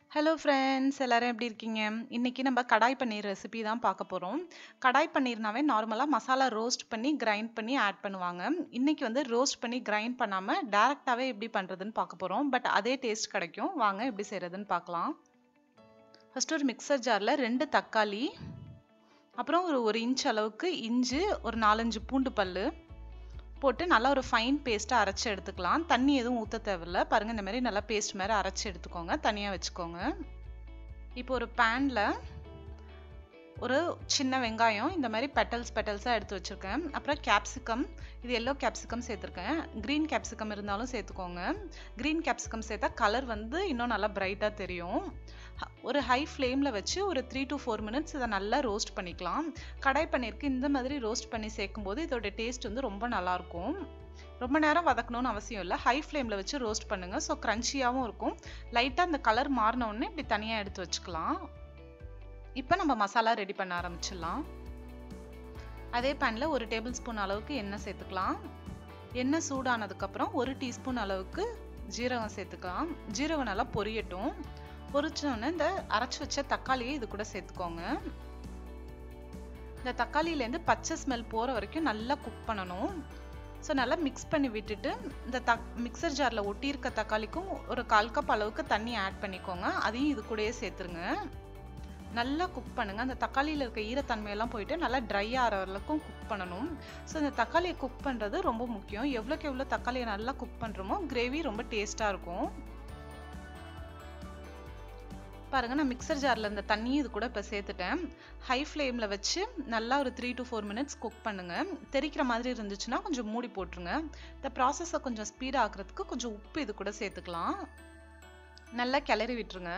Hello friends எல்லாரும் எப்படி இருக்கீங்க? இன்னைக்கு நம்ம கடாய் பன்னீர் ரெசிபி தான் பார்க்க போறோம். கடாய் பன்னீர்னாவே நார்மலா மசாலா ரோஸ்ட் பண்ணி, கிரைண்ட் பண்ணி ஆட் பண்ணுவாங்க. இன்னைக்கு வந்து ரோஸ்ட் பண்ணி, கிரைண்ட் பண்ணாம டைரக்ட்டாவே எப்படி பண்றதுன்னு பார்க்க போறோம். பட் அதே டேஸ்ட் கிடைக்கும். வாங்க எப்படி செய்றதுன்னு பார்க்கலாம். ஃபர்ஸ்ட் ஒரு மிக்ஸர் ஜார்ல 2 தக்காளி, அப்புறம் ஒரு 1 இன்ச் அளவுக்கு இஞ்சி, ஒரு 4, 5 பூண்டு பல்லு போட்டு நல்லா ஒரு ஃபைன் பேஸ்ட்டா அரைச்சு எடுத்துக்கலாம். தண்ணி எதுவும் ஊத்த தேவையில்ல. பாருங்க இந்த மாரி நல்லா பேஸ்ட் மாரி அரைச்சு எடுத்துக்கோங்க. தனியா வச்சுக்கோங்க. இப்போ ஒரு பேன்ல ஒரு சின்ன வெங்காயம் இந்த மாரி பெட்டல்ஸ் பெட்டல்ஸா எடுத்து வச்சிருக்கேன். அப்புறம் கேப்சிகம் இது எல்லோ கேப்சிகம் சேர்த்துருக்கேன். கிரீன் கேப்சிகம் இருந்தாலும் சேர்த்துக்கோங்க. கிரீன் கேப்சிகம் சேர்த்தா கலர் வந்து இன்னும் நல்லா பிரைட்டா தெரியும். ஒரு ஹை ஃப்ளேம்ல வச்சு ஒரு 3 to 4 மினிட்ஸ் இத நல்லா ரோஸ்ட் பண்ணிக்கலாம். கடாய் பன்னீருக்கு இந்த மாதிரி ரோஸ்ட் பண்ணி சேர்க்கும்போது இதோட டேஸ்ட் வந்து ரொம்ப நல்லா இருக்கும். ரொம்ப நேரம் வதக்கணும்னு அவசியம் இல்ல. ஹை ஃப்ளேம்ல வச்சு ரோஸ்ட் பண்ணுங்க. ஸோ கிரன்ச்சியாவும் இருக்கும். லைட்டா அந்த கலர் மாறின உடனே இப்படி தனியா எடுத்து வச்சுக்கலாம். இப்ப நம்ம மசாலா ரெடி பண்ண ஆரம்பிச்சிடலாம். அதே பேன்ல 1 டேபிள் ஸ்பூன் அளவுக்கு எண்ணெய் சேர்த்துக்கலாம். எண்ணெய் சூடானதுக்கு அப்புறம் 1 டீஸ்பூன் அளவுக்கு ஜீரகம் சேர்த்துக்கலாம். ஜீரகம் நல்லா பொரியட்டும். பொரிச்ச உடனே இந்த அரைச்சு வச்ச தக்காளியை இது கூட சேர்த்துக்கோங்க. இந்த தக்காளியிலேருந்து பச்சை ஸ்மெல் போற வரைக்கும் நல்லா குக் பண்ணணும். ஸோ நல்லா மிக்ஸ் பண்ணி விட்டுட்டு இந்த தக் மிக்ஸர் ஜார்ல ஒட்டியிருக்க தக்காளிக்கும் ஒரு 1/4 கப் அளவுக்கு தண்ணி ஆட் பண்ணிக்கோங்க. அதையும் இது கூடயே சேர்த்துருங்க. நல்லா குக் பண்ணுங்க. அந்த தக்காளியில இருக்க ஈரத்தன்மையெல்லாம் போயிட்டு நல்லா ட்ரை ஆற வரைக்கும் குக் பண்ணணும். ஸோ இந்த தக்காளியை குக் பண்றது ரொம்ப முக்கியம். எவ்வளோக்கு எவ்வளோ தக்காளியை நல்லா குக் பண்றோமோ கிரேவி ரொம்ப டேஸ்ட்டா இருக்கும். பாருங்க நான் மிக்ஸர் ஜார்ல இந்த தண்ணியும் இது கூட இப்ப சேர்த்துட்டேன். ஹை ஃப்ளேம்ல வச்சு நல்லா ஒரு 3 to 4 மினிட்ஸ் குக் பண்ணுங்க. தெறிக்கிற மாதிரி இருந்துச்சுன்னா கொஞ்சம் மூடி போட்டுருங்க. இந்த ப்ராசஸ கொஞ்சம் ஸ்பீட் ஆக்குறதுக்கு கொஞ்சம் உப்பு இது கூட சேர்த்துக்கலாம். நல்லா கிளறி விட்டுருங்க.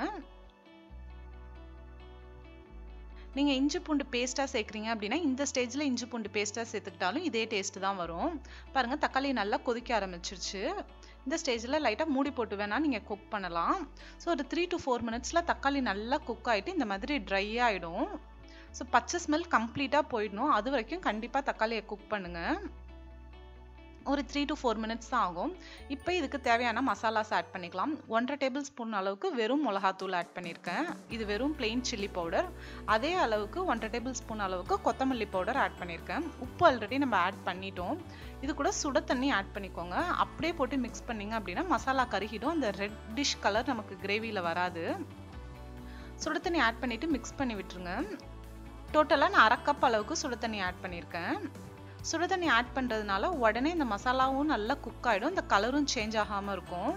நீங்க இஞ்சி பூண்டு பேஸ்ட்டா சேர்க்குறீங்க அப்படின்னா இந்த ஸ்டேஜ்ல இஞ்சி பூண்டு பேஸ்ட்டா சேர்த்துக்கிட்டாலும் இதே டேஸ்ட் தான் வரும். பாருங்க தக்காளி நல்லா கொதிக்க ஆரம்பிச்சிருச்சு. இந்த ஸ்டேஜ்ல லைட்டா மூடி போட்டு வேணா நீங்க குக் பண்ணலாம். ஸோ ஒரு 3 to 4 மினிட்ஸ்ல தக்காளி நல்லா குக் ஆயிட்டு இந்த மாதிரி ட்ரை ஆயிடும். ஸோ பச்சை ஸ்மெல் கம்ப்ளீட்டா போயிடணும். அது வரைக்கும் கண்டிப்பா தக்காளியை குக் பண்ணுங்க. ஒரு 3 to 4 மினிட்ஸ் தான் ஆகும். இப்போ இதுக்கு தேவையான மசாலாஸ் ஆட் பண்ணிக்கலாம். 1 1/2 டேபிள் ஸ்பூன் அளவுக்கு வெறும் மிளகாத்தூள் ஆட் பண்ணியிருக்கேன். இது வெறும் பிளெயின் சில்லி பவுடர். அதே அளவுக்கு 1 1/2 டேபிள் ஸ்பூன் அளவுக்கு கொத்தமல்லி பவுடர் ஆட் பண்ணியிருக்கேன். உப்பு ஆல்ரெடி நம்ம ஆட் பண்ணிட்டோம். இது கூட சுட தண்ணி ஆட் பண்ணிக்கோங்க. அப்படியே போட்டு மிக்ஸ் பண்ணீங்க அப்படின்னா மசாலா கருகிடும். அந்த ரெட்டிஷ் கலர் நமக்கு கிரேவில வராது. சுட தண்ணி ஆட் பண்ணிட்டு மிக்ஸ் பண்ணி விட்டுருங்க. டோட்டலா நான் 1/2 கப் அளவுக்கு சுட தண்ணி ஆட் பண்ணியிருக்கேன். சுட தண்ணி ஆட் பண்றதுனால உடனே இந்த மசாலாவும் நல்லா குக் ஆயிடும். இந்த கலரும் சேஞ்ச் ஆகாம இருக்கும்.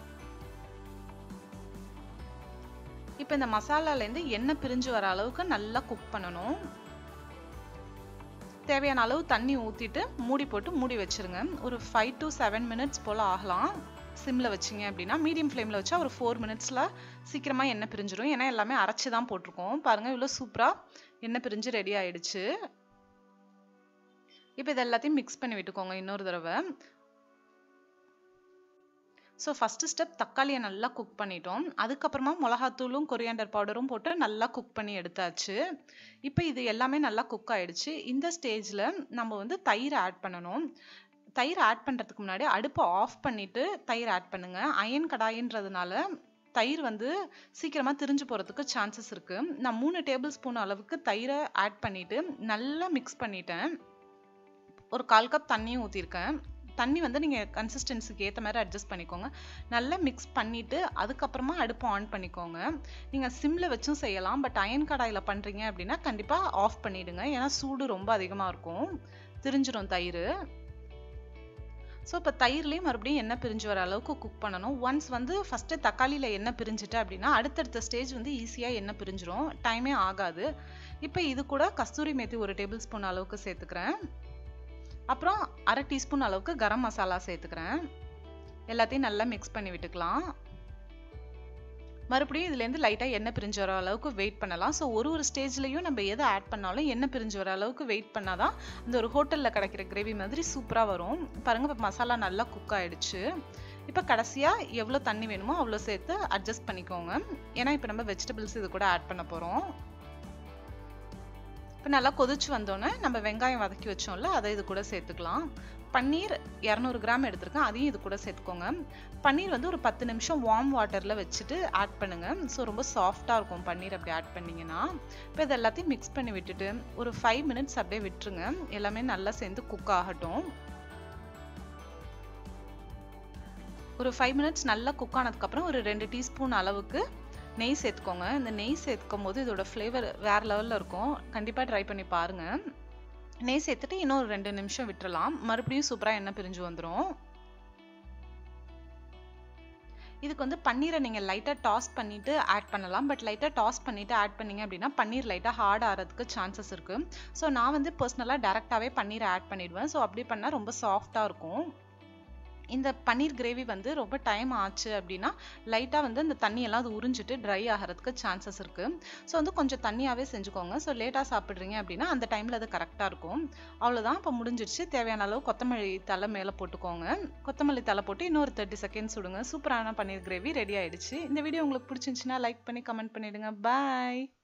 இப்போ இந்த மசாலாலேருந்து எண்ணெய் பிரிஞ்சு வர அளவுக்கு நல்லா குக் பண்ணணும். தேவையான அளவு தண்ணி ஊத்திட்டு மூடி போட்டு மூடி வச்சிருங்க. ஒரு 5 to 7 மினிட்ஸ் போல ஆகலாம். சிம்ல வச்சீங்க அப்படின்னா மீடியம் ஃப்ளேம்ல வச்சா ஒரு 4 மினிட்ஸ்ல சீக்கிரமா எண்ணெய் பிரிஞ்சிடும். ஏன்னா எல்லாமே அரைச்சு தான் போட்டிருக்கோம். பாருங்க இவ்வளோ சூப்பரா எண்ணெய் பிரிஞ்சு ரெடி ஆயிடுச்சு. இப்போ இது எல்லாத்தையும் மிக்ஸ் பண்ணி விட்டுக்கோங்க இன்னொரு தடவை. ஸோ ஃபர்ஸ்ட் ஸ்டெப் தக்காளியை நல்லா குக் பண்ணிட்டோம். அதுக்கப்புறமா மிளகாத்தூளும் கொரியாண்டர் பவுடரும் போட்டு நல்லா குக் பண்ணி எடுத்தாச்சு. இப்போ இது எல்லாமே நல்லா குக் ஆயிடுச்சு. இந்த ஸ்டேஜ்ல நம்ம வந்து தயிர் ஆட் பண்ணணும். தயிர் ஆட் பண்றதுக்கு முன்னாடி அடுப்பை ஆஃப் பண்ணிட்டு தயிர் ஆட் பண்ணுங்க. அயன் கடாயின்றதுனால தயிர் வந்து சீக்கிரமா திரிஞ்சு போறதுக்கு சான்சஸ் இருக்கு. நான் 3 டேபிள் ஸ்பூன் அளவுக்கு தயிரை ஆட் பண்ணிட்டு நல்லா மிக்ஸ் பண்ணிட்டேன். ஒரு 1/4 கப் தண்ணியும் ஊத்தியிருக்கேன். தண்ணி வந்து நீங்க கன்சிஸ்டன்சிக்கு ஏத்த மாதிரி அட்ஜஸ்ட் பண்ணிக்கோங்க. நல்லா மிக்ஸ் பண்ணிட்டு அதுக்கப்புறமா அடுப்பை ஆன் பண்ணிக்கோங்க. நீங்க சிம்ல வச்சும் செய்யலாம். பட் அயன் கடாயில பண்றீங்க அப்படின்னா கண்டிப்பா ஆஃப் பண்ணிடுங்க. ஏன்னா சூடு ரொம்ப அதிகமா இருக்கும். திரிஞ்சிரும் தயிரு. ஸோ இப்போ தயிர்லயும் மறுபடியும் எண்ணெய் பிரிஞ்சு வர அளவுக்கு குக் பண்ணணும். ஒன்ஸ் வந்து ஃபர்ஸ்ட்டு தக்காளியில எண்ணெய் பிரிஞ்சுட்டு அப்படின்னா அடுத்தடுத்த ஸ்டேஜ் வந்து ஈஸியா எண்ணெய் பிரிஞ்சிரும். டைமே ஆகாது. இப்போ இது கூட கஸ்தூரி மேத்தி 1 டேபிள் ஸ்பூன் அளவுக்கு சேர்த்துக்கிறேன். அப்புறம் 1/2 டீஸ்பூன் அளவுக்கு கரம் மசாலா சேர்த்துக்கிறேன். எல்லாத்தையும் நல்லா மிக்ஸ் பண்ணி விட்டுக்கலாம். மறுபடியும் இதுலேருந்து லைட்டா எண்ணெய் பிரிஞ்சு வர அளவுக்கு வெயிட் பண்ணலாம். ஸோ ஒரு ஒரு ஸ்டேஜ்லயும் நம்ம எதை ஆட் பண்ணாலும் எண்ணெய் பிரிஞ்சு வர அளவுக்கு வெயிட் பண்ணாதான் இந்த ஒரு ஹோட்டல்ல கிடைக்கிற கிரேவி மாதிரி சூப்பரா வரும். பாருங்க இப்போ மசாலா நல்லா குக் ஆயிடுச்சு. இப்போ கடைசியா எவ்வளோ தண்ணி வேணுமோ அவ்வளோ சேர்த்து அட்ஜஸ்ட் பண்ணிக்கோங்க. ஏன்னா இப்போ நம்ம வெஜிடபிள்ஸ் இது கூட ஆட் பண்ண போறோம். இப்போ நல்லா கொதிச்சு வந்தோன்னே நம்ம வெங்காயம் வதக்கி வச்சோம்ல அதை இது கூட சேர்த்துக்கலாம் பன்னீர் இரநூறு கிராம் எடுத்திருக்கேன் அதையும் இது கூட சேர்த்துக்கோங்க பன்னீர் வந்து ஒரு பத்து நிமிஷம் வார்ம் வாட்டரில் வச்சுட்டு ஆட் பண்ணுங்க ஸோ ரொம்ப சாஃப்டாக இருக்கும் பன்னீர் அப்படி ஆட் பண்ணிங்கன்னா இப்போ இது எல்லாத்தையும் மிக்ஸ் பண்ணி விட்டுட்டு ஒரு ஃபைவ் மினிட்ஸ் அப்படியே விட்டுருங்க எல்லாமே நல்லா சேர்ந்து குக் ஆகட்டும் ஒரு ஃபைவ் மினிட்ஸ் நல்லா குக் ஆனதுக்கப்புறம் ஒரு ரெண்டு டீஸ்பூன் அளவுக்கு நெய் சேர்த்துக்கோங்க இந்த நெய் சேர்த்துக்கும் போது இதோட ஃப்ளேவர் வேறு லெவலில் இருக்கும் கண்டிப்பாக ட்ரை பண்ணி பாருங்கள் நெய் சேர்த்துட்டு இன்னும் ஒரு ரெண்டு நிமிஷம் விட்டுறலாம் மறுபடியும் சூப்பராக எண்ணெய் பிரிஞ்சு வந்துடும் இதுக்கு வந்து பன்னீரை நீங்கள் லைட்டாக டாஸ் பண்ணிவிட்டு ஆட் பண்ணலாம் பட் லைட்டாக டாஸ் பண்ணிவிட்டு ஆட் பண்ணிங்க அப்படின்னா பன்னீர் லைட்டாக ஹார்ட் ஆகிறதுக்கு சான்சஸ் இருக்குது ஸோ நான் வந்து பர்சனலாக டேரெக்டாகவே பன்னீரை ஆட் பண்ணிடுவேன் ஸோ அப்படி பண்ணால் ரொம்ப சாஃப்டாக இருக்கும் இந்த பன்னீர் கிரேவி வந்து ரொம்ப டைம் ஆச்சு அப்படின்னா லைட்டாக வந்து அந்த தண்ணியெல்லாம் அது உறிஞ்சிட்டு ட்ரை ஆகிறதுக்கு சான்சஸ் இருக்குது ஸோ வந்து கொஞ்சம் தண்ணியாகவே செஞ்சுக்கோங்க ஸோ லேட்டாக சாப்பிட்றீங்க அப்படின்னா அந்த டைமில் அது கரெக்டாக இருக்கும் அவ்வளோதான் இப்போ முடிஞ்சிடுச்சு தேவையான அளவு கொத்தமல்லி தலை மேலே போட்டுக்கோங்க கொத்தமல்லி தலை போட்டு இன்னொரு தேர்ட்டி செகண்ட்ஸ் விடுங்க சூப்பரான பன்னீர் கிரேவி ரெடி ஆயிடுச்சு இந்த வீடியோ உங்களுக்கு பிடிச்சிருந்துச்சுன்னா லைக் பண்ணி கமெண்ட் பண்ணிடுங்க பாய்